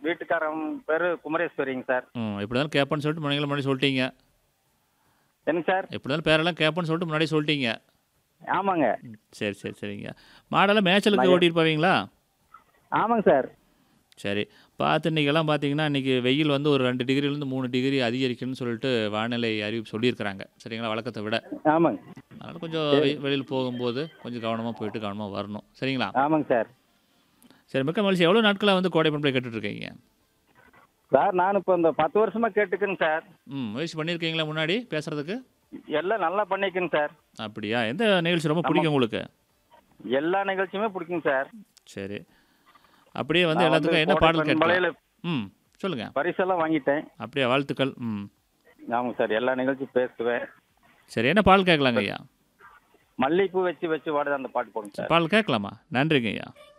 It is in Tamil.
வீட்டுக்காரன் பேரு குமரேஸ்வரிங்க சார் ம் எப்படி இருந்தாலும் கேட்பேன்னு சொல்லிட்டு முன்னாடி முன்னாடி சொல்லிட்டீங்க என்னங்க சார் எப்படி இருந்தாலும் பேரெல்லாம் கேட்பேன்னு சொல்லிட்டு முன்னாடி சொல்லிட்டீங்க ஆமாங்க ம், சரி சரி சரிங்க மாடெல்லாம் மேய்ச்சலுக்கு ஓட்டிட்டு போவீங்களா ஆமாங்க சார் சரி பார்த்து இன்றைக்கெல்லாம் பார்த்தீங்கன்னா இன்றைக்கி வெயில் வந்து ஒரு ரெண்டு டிகிரிலேருந்து மூணு டிகிரி அதிகரிக்குன்னு சொல்லிட்டு வானிலை அறிவிப்பு சொல்லியிருக்கிறாங்க சரிங்களா வழக்கத்தை விட ஆமாங்க அதனால் கொஞ்சம் வெ- வெளியில் போகும்போது கொஞ்சம் கவனமாக போயிட்டு கவனமாக வரணும் சரிங்களா ஆமாங்க சார் சரி மிக்க மகிழ்ச்சி எவ்வளோ நாட்களாக வந்து கோடை பண்பை கேட்டுட்ருக்கீங்க சார் நான் இப்போ இந்த பத்து வருஷமா கேட்டுக்கேங்க சார் ம் முயற்சி பண்ணியிருக்கீங்களா முன்னாடி பேசுகிறதுக்கு எல்லாம் நல்லா பண்ணிக்கங்க சார் அப்படியா எந்த நிகழ்ச்சி ரொம்ப பிடிக்கும் உங்களுக்கு எல்லா நிகழ்ச்சியுமே பிடிக்குங்க சார் சரி அப்படியே வந்து நான் எல்லாத்துக்கும் என்ன கோடை பாடல் கேட்கலாம் பண்பலையில ம் சொல்லுங்கள் பரிசெல்லாம் வாங்கிட்டேன் அப்படியே வாழ்த்துக்கள் ம் ஆமாங்க சார் எல்லா நிகழ்ச்சியும் பேசுவேன் சரி என்ன பாடல் கேட்கலாங்க ஐயா மல்லிகைப்பூ வச்சு வச்சு வாடுது அந்த பாட்டு போடுங்க சார் பாடல் கேட்கலாமா நன்றிங்க ஐயா